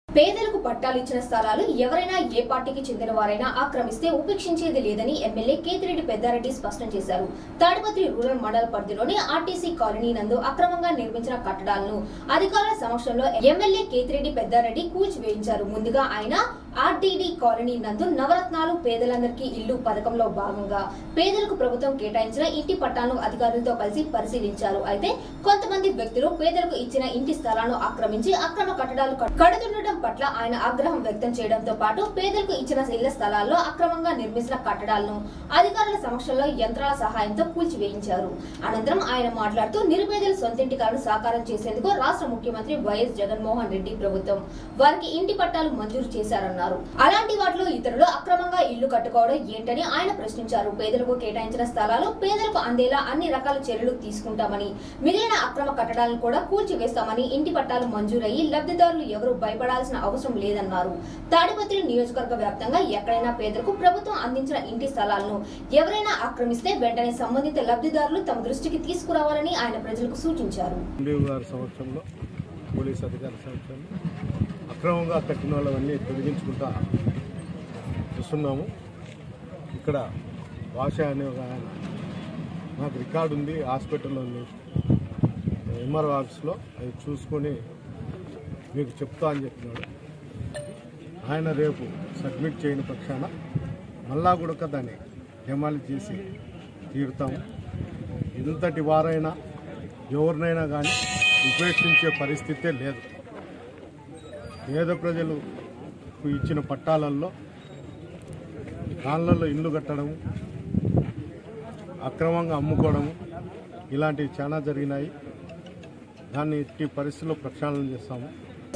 పేదలకు పట్టాలు ఇచ్చిన స్థలాలు ఎవరైనా ఏ పార్టీకి చెందిన వారైనా ఆక్రమిస్తే ఉపేక్షించేది లేదని ఎమ్మెల్యే కేతిరెడ్డి పెద్దారెడ్డి స్పష్టం చేశారు తాడిపత్రి రూరల్ మండల పరిధిలోని ఆర్టీసీ కాలనీ నందు అక్రమంగా నిర్మించిన కట్టడాలను అధికారుల సమక్షంలో ఎమ్మెల్యే కేతిరెడ్డి పెద్దారెడ్డి కూల్చివేయించారు ముందుగా ఆయన ఆర్టీడీ కాలనీ నందు నవరత్నాలు పేదలందరికీ ఇల్లు పథకంలో భాగంగా పేదలకు ప్రభుత్వం కేటాయించిన ఇంటి పట్టాలను అధికారులతో కలిసి పరిశీలించారు అయితే కొంతమంది వ్యక్తులు పేదలకు ఇచ్చిన ఇంటి స్థలాలను ఆక్రమించి అక్రమ కట్టడాలు కట్- కడుతుండటం పట్ల ఆయన ఆగ్రహం వ్యక్తం చేయడంతో పాటు పేదలకు ఇచ్చిన ఇళ్ల స్థలాల్లో అక్రమంగా నిర్మించిన కట్టడాలను అధికారుల సమక్షంలో యంత్రాల సహాయంతో కూల్చివేయించారు అనంతరం ఆయన మాట్లాడుతూ నిరుపేదల సొంతింటి కలను సాకారం చేసేందుకు రాష్ట్ర ముఖ్యమంత్రి వైఎస్ జగన్మోహన్ రెడ్డి ప్రభుత్వం వారికి ఇంటి పట్టాలు మంజూరు చేశారన్నారు అలాంటి వాటిలో ఇతరులు అక్రమంగా ఇల్లు కట్టుకోవడం ఏంటని ఆయన ప్రశ్నించారు పేదలకు కేటాయించిన స్థలాలు పేదలకు అందేలా అన్ని రకాల చర్యలు తీసుకుంటామని మిగిలిన అక్రమ కట్టడాలను కూడా కూల్చివేస్తామని ఇంటి పట్టాలు మంజూరయ్యి లబ్ధిదారులు ఎవరూ భయపడాల్సిన అవసరం లేదన్నారు తాడిపత్రి నియోజకవర్గ వ్యాప్తంగా ఎక్కడైనా పేదలకు ప్రభుత్వం అందించిన ఇంటి స్థలాలను ఎవరైనా ఆక్రమిస్తే వెంటనే సంబంధిత లబ్ధిదారులు తమ దృష్టికి తీసుకురావాలని ఆయన ప్రజలకు సూచించారు ఎండిఓ గారి సమక్షంలో పోలీస్ అధికారి సమక్షంలో అక్రమంగా కట్టిన వాళ్ళవన్నీ తొలగించుకుంటా వస్తున్నాము ఇక్కడ భాష అనే ఒక ఆయన నాకు రికార్డు ఉంది హాస్పిటల్లో ఉంది ఎంఆర్ఓ ఆఫీస్లో అది చూసుకొని మీకు చెప్తా అని చెప్పినాడు ఆయన రేపు సబ్మిట్ చేయని పక్షాన మళ్ళా కూడా దాన్ని డెమాలి చేసి తీరుతాము ఎంతటి వారైనా ఎవరినైనా కానీ ఉపేక్షించే పరిస్థితే లేదు పేద ప్రజలకు ఇచ్చిన పట్టాలల్లో దానిలలో ఇల్లు కట్టడము అక్రమంగా అమ్ముకోవడము ఇలాంటివి చాలా జరిగినాయి దాన్ని ఎట్టి పరిస్థితుల్లో ప్రక్షాళన చేస్తాము